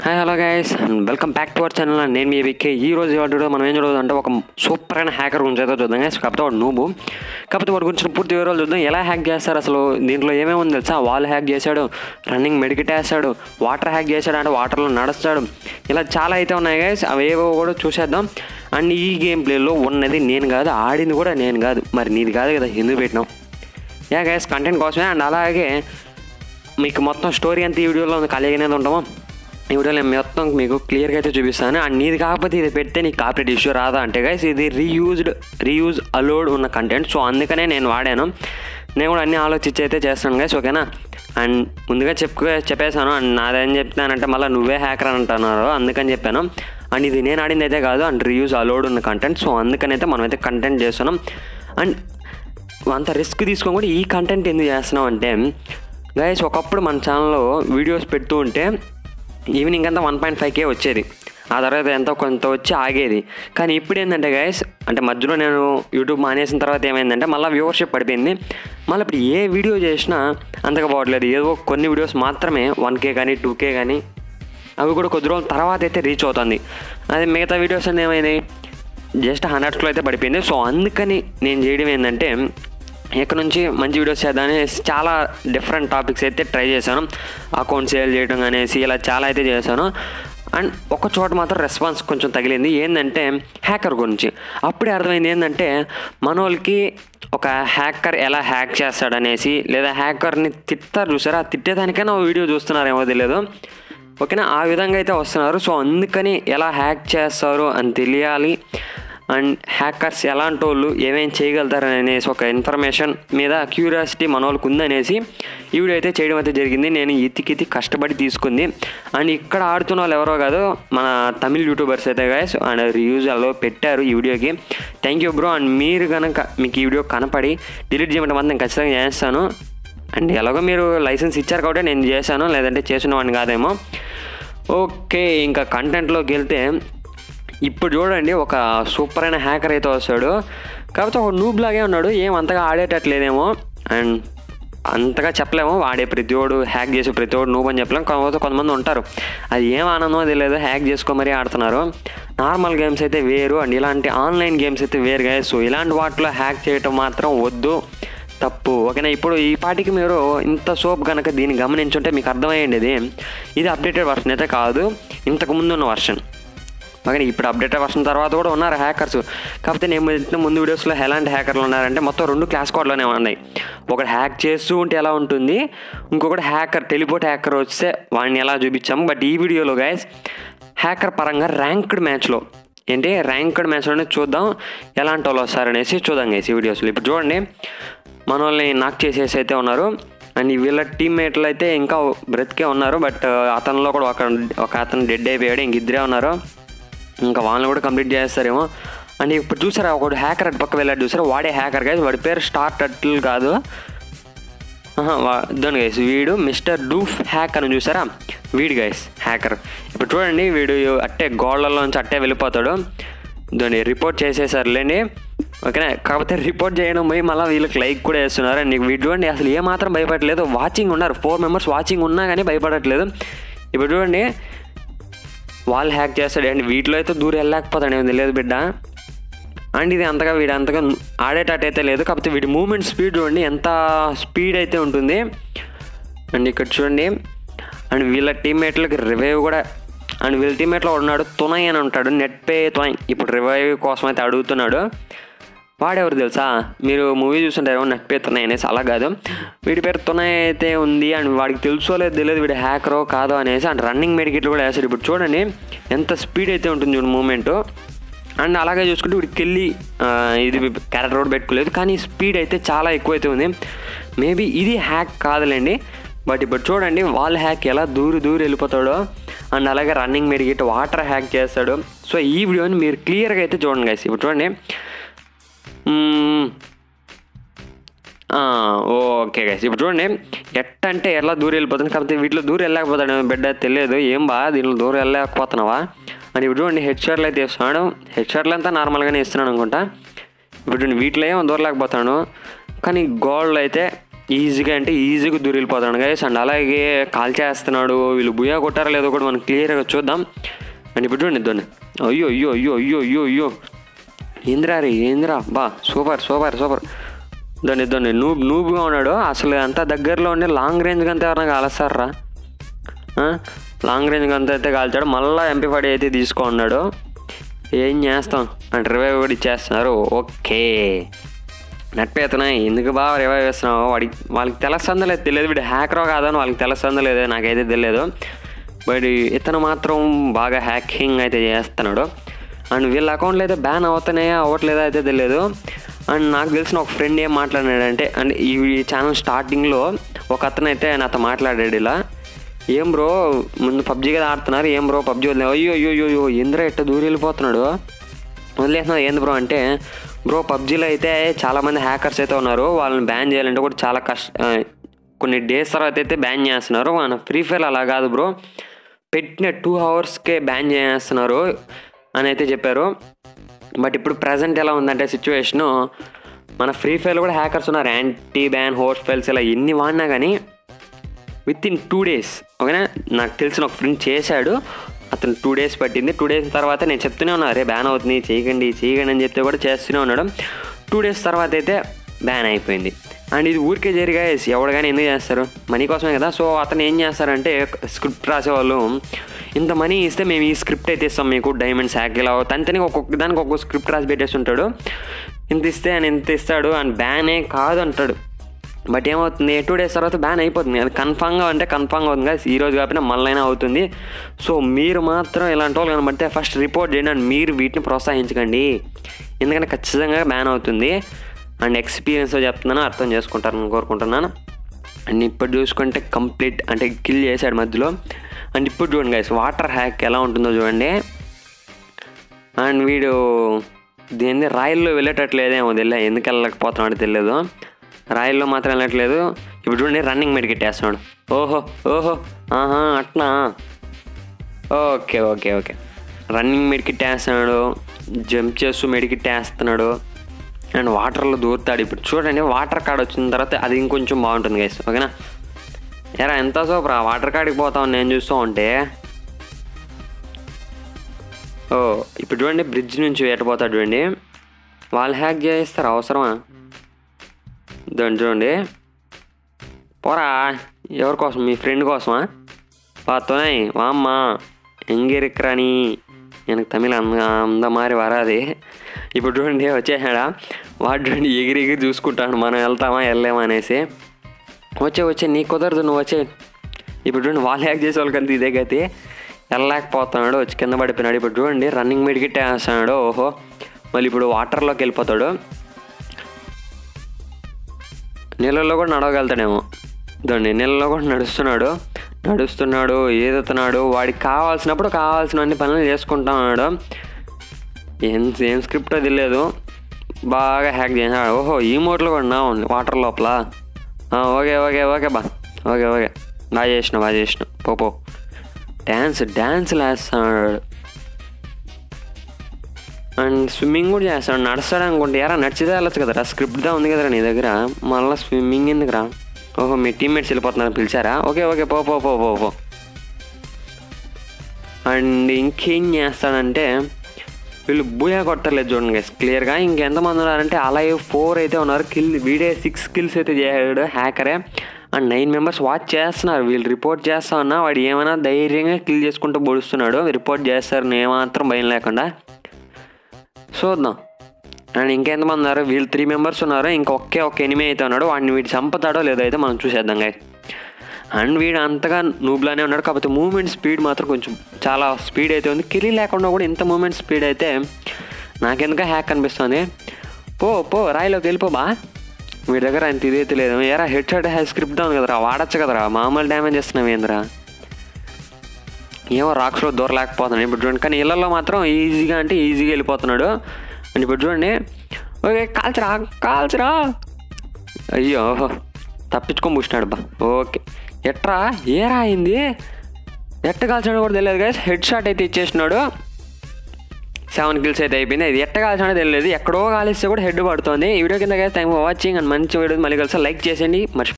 hi hello guys welcome back to our channel నేను మీ VK ఈ రోజు వాడు మనం ఏం చూడదు అంటే ఒక సూపర్ అయిన హ్యాకర్ గురించి అయితే చూద్దాం గైస్ కాకపోతే వాడు నూబు కాకపోతే వాడి గురించి పూర్తి వివరాలు చూద్దాం ఎలా హ్యాక్ చేస్తారు అసలు దీంట్లో ఏమేమి ఉంది తెలుసా వాల్ హ్యాక్ చేశాడు రన్నింగ్ మెడికిట్ వేస్తాడు వాటర్ హ్యాక్ చేశాడు అంటే వాటర్లో నడుస్తాడు ఇలా చాలా అయితే ఉన్నాయి గైస్ అవి ఏవో కూడా చూసేద్దాం అండ్ ఈ గేమ్ ప్లేలో ఉన్నది నేను కాదు ఆడింది కూడా నేను కాదు మరి నీది కాదు కదా ఎందుకు పెట్టినావు యా గైస్ కంటెంట్ కోసమే అండ్ అలాగే మీకు మొత్తం స్టోరీ అంతా ఈ వీడియోలో ఉంది ఖాళీగానే ఉంటామో ఈ వీడియోలో నేను మొత్తం మీకు క్లియర్గా అయితే చూపిస్తాను అండ్ నీది కాకపోతే ఇది పెడితే నీకు కాపరేట్ ఇష్యూ రాదా అంటే గైస్ ఇది రీయూజ్డ్ రీయూజ్ అలోడ్ ఉన్న కంటెంట్ సో అందుకనే నేను వాడాను నేను కూడా అన్ని ఆలోచించి అయితే చేస్తాను గైస్ ఓకేనా అండ్ ముందుగా చెప్పు చెప్పేశాను అండ్ నాదేం చెప్తానంటే మళ్ళీ నువ్వే హ్యాకర్ అని అంటున్నారు అందుకని చెప్పాను అండ్ ఇది నేను ఆడింది అయితే కాదు అండ్ రీయూజ్ అలోడ్ ఉన్న కంటెంట్ సో అందుకని అయితే మనమైతే కంటెంట్ చేస్తున్నాం అండ్ అంత రిస్క్ తీసుకొని కూడా ఈ కంటెంట్ ఎందుకు చేస్తున్నాం అంటే గైస్ ఒకప్పుడు మన ఛానల్లో వీడియోస్ పెడుతూ ఉంటే ఈవినింగ్ అంతా వన్ పాయింట్ ఫైవ్ కే వచ్చేది ఆ తర్వాత ఎంతో కొంత వచ్చి ఆగేది కానీ ఇప్పుడు ఏంటంటే గైస్ అంటే మధ్యలో నేను యూట్యూబ్ మానేసిన తర్వాత ఏమైందంటే మళ్ళీ వ్యూవర్షిప్ పడిపోయింది మళ్ళీ ఇప్పుడు ఏ వీడియో చేసినా అంతగా పోవట్లేదు ఏదో కొన్ని వీడియోస్ మాత్రమే వన్ కే కానీ టూ కే కానీ అవి కూడా కొద్ది రోజుల తర్వాత అయితే రీచ్ అవుతుంది అదే మిగతా వీడియోస్ అన్నీ ఏమైంది జస్ట్ హండ్రెడ్స్లో అయితే పడిపోయింది సో అందుకని నేను చేయడం ఏంటంటే ఎక్కడి నుంచి మంచి వీడియోస్ చేద్దామని చాలా డిఫరెంట్ టాపిక్స్ అయితే ట్రై చేశాను అకౌంట్ సేల్ చేయడం అనేసి ఇలా చాలా అయితే చేశాను అండ్ ఒక చోట మాత్రం రెస్పాన్స్ కొంచెం తగిలింది ఏంటంటే హ్యాకర్ గురించి అప్పుడే అర్థమైంది ఏంటంటే మన వాళ్ళకి ఒక హ్యాకర్ ఎలా హ్యాక్ చేస్తాడనేసి లేదా హ్యాకర్ని తిట్టారు చూసారా ఆ తిట్టేదానికైనా వీడియో చూస్తున్నారేమో తెలియదు ఓకేనా ఆ విధంగా అయితే వస్తున్నారు సో అందుకని ఎలా హ్యాక్ చేస్తారు అని తెలియాలి అండ్ హ్యాకర్స్ ఎలాంటి వాళ్ళు ఏమేం చేయగలుగుతారు అనేసి ఒక ఇన్ఫర్మేషన్ మీద క్యూరియాసిటీ మన వాళ్ళకి ఉందనేసి ఈ వీడియో అయితే చేయడం అయితే జరిగింది నేను ఇతికితి కష్టపడి తీసుకుంది అండ్ ఇక్కడ ఆడుతున్న వాళ్ళు ఎవరో కాదు మన తమిళ్ యూట్యూబర్స్ అయితే గాయస్ అండ్ రివ్యూస్ అలో పెట్టారు ఈ వీడియోకి థ్యాంక్ యూ బ్రో అండ్ మీరు కనుక మీకు ఈ వీడియో కనపడి డిలీట్ చేయమంటే మాత్రం నేను ఖచ్చితంగా చేస్తాను అండ్ ఎలాగో మీరు లైసెన్స్ ఇచ్చారు కాబట్టి నేను చేశాను లేదంటే చేసిన వాడిని కాదేమో ఓకే ఇంకా కంటెంట్లోకి వెళ్తే ఇప్పుడు చూడండి ఒక సూపర్ అయిన హ్యాకర్ అయితే వస్తాడు కాకపోతే ఒక నూబ్ లాగే ఉన్నాడు ఏం అంతగా ఆడేటట్లేదేమో అండ్ అంతగా చెప్పలేము వాడే ప్రతివాడు హ్యాక్ చేసే ప్రతివాడు నూబ్ అని చెప్పలేము కాకపోతే కొంతమంది ఉంటారు అది ఏం ఆనందమో తెలియదు హ్యాక్ చేసుకో మరీ ఆడుతున్నారు నార్మల్ గేమ్స్ అయితే వేరు అండ్ ఇలాంటి ఆన్లైన్ గేమ్స్ అయితే వేరుగా సో ఇలాంటి వాటిలో హ్యాక్ చేయటం మాత్రం వద్దు తప్పు ఓకేనా ఇప్పుడు ఈ పాటికి మీరు ఇంత సోప్ కనుక దీన్ని గమనించుంటే మీకు అర్థమయ్యేది ఇది అప్డేటెడ్ వర్షన్ అయితే కాదు ఇంతకు ముందు ఉన్న వర్షన్ ఓకే ఇప్పుడు అప్డేటెడ్ వర్షన్ తర్వాత కూడా ఉన్నారు హ్యాకర్స్ కాకపోతే నేను పెట్టిన ముందు వీడియోస్లో ఎలాంటి హ్యాకర్లు ఉన్నారంటే మొత్తం రెండు క్లాస్ కోడ్లోనే ఉన్నాయి ఒకటి హ్యాక్ చేస్తూ ఉంటే ఎలా ఉంటుంది ఇంకొకటి హ్యాకర్ టెలిపోర్ట్ హ్యాకర్ వస్తే వాడిని ఎలా చూపించాము బట్ ఈ వీడియోలో గైస్ హ్యాకర్ పరంగా ర్యాంక్డ్ మ్యాచ్లో ఏంటి ర్యాంక్డ్ మ్యాచ్లోనే చూద్దాం ఎలాంటి వాళ్ళు వస్తారనేసి చూద్దాం గైస్ ఈ వీడియోస్లో ఇప్పుడు చూడండి మన వాళ్ళని నాక్ చేసేసి అయితే ఉన్నారు అండ్ వీళ్ళ టీమ్మేట్లు అయితే ఇంకా బ్రతికే ఉన్నారు బట్ అతనిలో కూడా ఒక ఒక అతను డెడ్ అయిపోయాడు ఇంక ఇద్దరే ఉన్నారు ఇంకా వాళ్ళని కూడా కంప్లీట్ చేస్తారేమో అండ్ ఇప్పుడు చూసారా ఒకడు హ్యాకర్ అటు పక్క వెళ్ళాడు చూసారా వాడే హ్యాకర్ గైస్ వాడి పేరు స్టార్ట్ అట్లు కాదు దాని గైస్ వీడు మిస్టర్ డూఫ్ హ్యాక్ అని చూసారా వీడు గైస్ హ్యాకర్ ఇప్పుడు చూడండి వీడు అట్టే గోడలలోంచి అట్టే వెళ్ళిపోతాడు దాన్ని రిపోర్ట్ చేసేసారులేండి ఓకేనా కాకపోతే రిపోర్ట్ చేయడం పోయి మళ్ళీ వీళ్ళకి లైక్ కూడా వేస్తున్నారు అండ్ నీకు వీడు చూడండి అసలు ఏమాత్రం భయపడలేదు వాచింగ్ ఉన్నారు ఫోర్ మెంబర్స్ వాచింగ్ ఉన్నా కానీ భయపడట్లేదు ఇప్పుడు చూడండి వాళ్ళు హ్యాక్ చేస్తాడు అండ్ వీటిలో అయితే దూరం వెళ్ళలేకపోతాడు ఏమో తెలియదు బిడ్డ అండ్ ఇది అంతగా వీడు అంతగా ఆడేటట్టు అయితే లేదు కాకపోతే వీడి మూమెంట్ స్పీడ్ చూడండి ఎంత స్పీడ్ అయితే ఉంటుంది అండ్ ఇక్కడ చూడండి అండ్ వీళ్ళ టీమ్మేట్లకి రివైవ్ కూడా అండ్ వీళ్ళ టీమ్మేట్లో ఉన్నాడు తునయ్ అని ఉంటాడు నెట్ పే తునయ్ ఇప్పుడు రివైవ్ కోసం అయితే అడుగుతున్నాడు వాడెవరు తెలుసా మీరు మూవీ చూస్తుంటారు నెట్ పే తునయ్ అనేసి అలా కాదు వీడి పేరు తునయ్ అయితే ఉంది అండ్ వాడికి తెలుసో లేదు తెలియదు వీడు హ్యాకరో కాదో అనేసి అండ్ రన్నింగ్ మెడికెట్లు కూడా వేస్తాడు ఇప్పుడు చూడండి ఎంత స్పీడ్ అయితే ఉంటుంది చూడండి మూమెంట్ అండ్ అలాగే చూసుకుంటే వీడికి వెళ్ళి ఇది క్యారెక్టర్ రోడ్ పెట్టుకోలేదు కానీ స్పీడ్ అయితే చాలా ఎక్కువైతే ఉంది మేబీ ఇది హ్యాక్ కాదులేండి బట్ ఇప్పుడు చూడండి వాల్ హ్యాక్ ఎలా దూరి దూరి వెళ్ళిపోతాడో అండ్ అలాగే రన్నింగ్ మెడిగిట్ వాటర్ హ్యాక్ చేస్తాడు సో ఈ వీడియోని మీరు క్లియర్గా అయితే చూడండి గైస్ ఇప్పుడు చూడండి ఓకే గైస్ ఇప్పుడు చూడండి ఎట్ట అంటే ఎలా దూరం వెళ్ళిపోతుంది కాకపోతే వీటిలో దూరం వెళ్ళలేకపోతాడు బిడ్డ తెలియదు ఏం బా దీనిలో దూరం వెళ్ళలేకపోతున్నావా అని ఇప్పుడు చూడండి హెడ్ షాట్లు అయితే ఇస్తున్నాడు హెడ్ షాట్లు అంతా నార్మల్గానే ఇస్తున్నాను అనుకుంటా ఇప్పుడు చూడండి వీటిలో ఏమో దూరలేకపోతాను కానీ గోల్డ్ అయితే ఈజీగా అంటే ఈజీగా దూరిపోతాడు గైస్ అండ్ అలాగే కాల్ చేస్తున్నాడు వీళ్ళు బుయా కొట్టారో లేదో కూడా మనం క్లియర్గా చూద్దాం అండ్ ఇప్పుడు చూడండి ఇద్దండి అయ్యో అయ్యో అయ్యో అయ్యో అయ్యో అయ్యో ఏంద్రా రే ఏంద్రా బా సూపర్ సూపర్ సూపర్ దాన్ని దాన్ని నూబ్ నూబ్గా ఉన్నాడు అసలు అంత దగ్గరలో ఉండి లాంగ్ రేంజ్ అంతా ఎవరైనా కాలుస్తారా లాంగ్ రేంజ్ అంతా అయితే కాల్చాడు మళ్ళీ ఎంపీ ఫైవ్ అయితే తీసుకున్నాడు ఏం చేస్తాం అంటే రివైవ్ కూడా ఇచ్చేస్తున్నారు ఓకే నడిపేస్తున్నాయి ఎందుకు బాగా రివైవ్ చేస్తున్నావు వాడికి వాళ్ళకి తెలుస్తుందో లేదు తెలియదు వీడు హ్యాకరో కాదని వాళ్ళకి తెలుస్తుందో లేదో నాకైతే తెలియదు బట్ ఇతను మాత్రం బాగా హ్యాకింగ్ అయితే చేస్తున్నాడు అండ్ వీళ్ళ అకౌంట్లో అయితే బ్యాన్ అవుతున్నాయా అవ్వట్లేదో అయితే తెలియదు అండ్ నాకు తెలిసిన ఒక ఫ్రెండ్ ఏం మాట్లాడాడంటే అండ్ ఈ ఛానల్ స్టార్టింగ్లో ఒక అతను అయితే నాతో మాట్లాడాడు ఇలా ఏం బ్రో ముందు పబ్జీ కదా ఆడుతున్నారు ఏం బ్రో పబ్జీ వదిలే అయ్యో అయ్యో అయ్యో అయ్యో ఇంద్ర ఎట్ట దూరి వెళ్ళిపోతున్నాడు వదిలేస్తున్నారు ఏంది బ్రో అంటే బ్రో పబ్జీలో అయితే చాలామంది హ్యాకర్స్ అయితే ఉన్నారు వాళ్ళని బ్యాన్ చేయాలంటే కూడా చాలా కష్ట ఆ, కొన్ని డేస్ తర్వాత అయితే బ్యాన్ చేస్తున్నారు మన ఫ్రీ ఫైర్ అలా కాదు బ్రో పెట్టిన టూ అవర్స్కే బ్యాన్ చేస్తున్నారు అని అయితే చెప్పారు బట్ ఇప్పుడు ప్రజెంట్ ఎలా ఉందంటే సిచ్యువేషను మన ఫ్రీ ఫైర్లో కూడా హ్యాకర్స్ ఉన్నారు యాంటీ బ్యాన్ హోస్ట్ ఫైల్స్ ఇలా ఎన్ని వాడినా కానీ విత్ ఇన్ టూ డేస్ ఓకేనా నాకు తెలిసిన ఒక ఫ్రెండ్ చేశాడు అతను టూ డేస్ పట్టింది టూ డేస్ తర్వాత నేను చెప్తూనే ఉన్నా రే బ్యాన్ అవుతుంది చేయకండి చేయకండి అని చెప్తే కూడా చేస్తూనే ఉన్నాడు టూ డేస్ తర్వాత అయితే బ్యాన్ అయిపోయింది అండ్ ఇది ఊరికే జరిగా ఎవడు కానీ ఎందుకు చేస్తారు మనీ కోసమే కదా సో అతను ఏం చేస్తారంటే స్క్రిప్ట్ రాసేవాళ్ళు ఇంత మనీ ఇస్తే మేము ఈ స్క్రిప్ట్ అయితే ఇస్తాం మీకు డైమండ్స్ హ్యాక్ ఇలా తనతని ఒక్కొక్క దానికి ఒక్కొక్క స్క్రిప్ట్ రాసి పెట్టేసి ఉంటాడు ఇంత ఇస్తే అని ఇంత ఇస్తాడు అండ్ బ్యానే కాదు అంటాడు బట్ ఏమవుతుంది టూ డేస్ తర్వాత బ్యాన్ అయిపోతుంది అది కన్ఫామ్గా అంటే కన్ఫామ్గా అవుతుంది కదా ఈ రోజు కాకపోయినా మళ్ళైనా అవుతుంది సో మీరు మాత్రం ఇలాంటి వాళ్ళు కనబడితే ఫస్ట్ రిపోర్ట్ చేయండి అండ్ మీరు వీటిని ప్రోత్సహించకండి ఎందుకంటే ఖచ్చితంగా బ్యాన్ అవుతుంది అండ్ ఎక్స్పీరియన్స్ చెప్తున్నాను అర్థం చేసుకుంటారని కోరుకుంటున్నాను అండ్ ఇప్పుడు చూసుకుంటే కంప్లీట్ అంటే కిల్ చేశాడు మధ్యలో అండ్ ఇప్పుడు చూడండి గైస్ వాటర్ హ్యాక్ ఎలా ఉంటుందో చూడండి అండ్ వీడు దీన్ని రాయిల్లో వెళ్ళేటట్లేదేమో తెలియదు ఎందుకు వెళ్ళకపోతున్నాడో తెలియదు రాయిల్లో మాత్రం వెళ్ళట్లేదు ఇప్పుడు చూడండి రన్నింగ్ మెడికెట్ వేస్తున్నాడు ఓహో ఓహో ఆహా అట్నా okay okay okay running medkit వేస్తున్నాడు జంప్ చేస్తూ మెడికెట్ వేస్తున్నాడు అండ్ వాటర్లో దూరుతాడు ఇప్పుడు చూడండి వాటర్ కార్డ్ వచ్చిన తర్వాత అది ఇంకొంచెం బాగుంటుంది గైస్ ఓకేనా ఎరా ఎంత సూపర్ ఆ వాటర్ కాడికి పోతాం నేను చూస్తూ ఉంటే ఓ ఇప్పుడు చూడండి బ్రిడ్జ్ నుంచి వేటపోతాడు చూడండి వాళ్ళు హ్యాక్ చేస్తారు అవసరమా దాన్ని చూడండి పోరా ఎవరి కోసం మీ ఫ్రెండ్ కోసమా பார்த்தோனே வாம்மா எங்கே இருக்கிறா நீ எனக்கு தமிழ் అంద అంద మారి వరాది ఇప్పుడు చూడండి వచ్చేసాడా వాడు చూడండి ఎగిరి ఎగిరి చూసుకుంటాడు మనం వెళ్తామా వెళ్ళామా అనేసి వచ్చే వచ్చే నీ కుదరదు నువ్వు వచ్చే ఇప్పుడు చూడండి వాళ్ళు హ్యాక్ చేసే వాళ్ళకంతా ఇదే గతి వెళ్ళలేకపోతున్నాడు వచ్చి కింద పడిపోయినాడు ఇప్పుడు చూడండి రన్నింగ్ మీదకి వేస్తున్నాడు ఓహో మళ్ళీ ఇప్పుడు వాటర్లోకి వెళ్ళిపోతాడు నీళ్ళల్లో కూడా నడవగలుగుతాడేమో చూడండి నీళ్ళలో కూడా నడుస్తున్నాడు నడుస్తున్నాడు ఏదవుతున్నాడు వాడికి కావాల్సినప్పుడు కావాల్సిన అన్ని పనులు చేసుకుంటా ఉన్నాడు ఏం ఏం స్క్రిప్ట్ అది లేదు బాగా హ్యాక్ చేసినాడు ఓహో ఈ మోడ్లో కూడా నా ఉంది వాటర్ లోపల ఆ, ఓకే ఓకే ఓకే బా ఓకే ఓకే బాగా చేసిన బాగా చేసిన పో పో డ్యాన్స్ డ్యాన్స్ వేస్తున్నాడు అండ్ స్విమ్మింగ్ కూడా చేస్తాడు నడుస్తాడు అనుకుంటే ఎరా నడిచితే వెళ్ళచ్చు కదరా స్క్రిప్ట్దా ఉంది కదరా నీ దగ్గర మళ్ళీ స్విమ్మింగ్ ఎందుకురా ఓహో మీ టీమ్మేట్స్ వెళ్ళిపోతున్నారు పిలిచారా ఓకే ఓకే పో పో పో పో పో అండ్ ఇంకేం చేస్తాడంటే వీళ్ళు బూయా కొట్టలేదు చూడండి గైస్ క్లియర్గా ఇంకెంతమంది ఉన్నారంటే అలాగే ఫోర్ అయితే ఉన్నారు కిల్ వీడే సిక్స్ కిల్స్ అయితే చేశాడు హ్యాకరే అండ్ నైన్ మెంబర్స్ వాచ్ చేస్తున్నారు వీళ్ళు రిపోర్ట్ చేస్తా ఉన్నా వాడు ఏమైనా ధైర్యంగా కిల్ చేసుకుంటూ పొడుస్తున్నాడు రిపోర్ట్ చేస్తారు ఏమాత్రం భయం లేకుండా చూద్దాం అండ్ ఇంకెంతమంది ఉన్నారు వీళ్ళు త్రీ మెంబర్స్ ఉన్నారు ఇంకొకే ఒక ఎనిమి అయితే ఉన్నాడు వాడిని వీడు చంపుతాడో లేదో అయితే మనం చూసేద్దాం గాయ అండ్ వీడు అంతగా నూబ్లానే ఉన్నాడు కాకపోతే మూమెంట్ స్పీడ్ మాత్రం కొంచెం చాలా స్పీడ్ అయితే ఉంది కిలి లేకుండా కూడా ఇంత మూమెంట్ స్పీడ్ అయితే నాకెందుక హ్యాక్ అనిపిస్తుంది పో పో రాయిలోకి వెళ్ళిపోబా వీడి దగ్గర అంత ఇదైతే లేదు ఎరా హెడ్ షాట్ హ్యాక్ స్క్రిప్ట్ ఉంది కదరా వాడచ్చు కదరా మామూలు డ్యామేజ్ చేస్తున్నావు ఏందిరా ఏమో రాక్స్లో దూరలేకపోతున్నాడు ఇప్పుడు చూడండి కానీ ఇళ్ళల్లో మాత్రం ఈజీగా అంటే ఈజీగా వెళ్ళిపోతున్నాడు అండ్ ఇప్పుడు చూడండి ఓకే కాల్చరా కాల్చరా అయ్యో ఓహో తప్పించుకొని పూసినాడు బా ఓకే ఎట్రా ఏరా అయింది ఎట్ట కాల్చాడో కూడా తెలియదు కదా హెడ్ షాట్ అయితే ఇచ్చేసినాడు సెవెన్ కిల్స్ అయితే అయిపోయింది ఇది ఎట్ట కాల్చాడో తెలియదు ఎక్కడో కాలిస్తే కూడా హెడ్ పడుతుంది ఈ వీడియో కింద థ్యాంక్ ఫర్ వాచింగ్ అండ్ మంచి వీడియో మళ్ళీ కలిసి లైక్ చేసేయండి మర్చి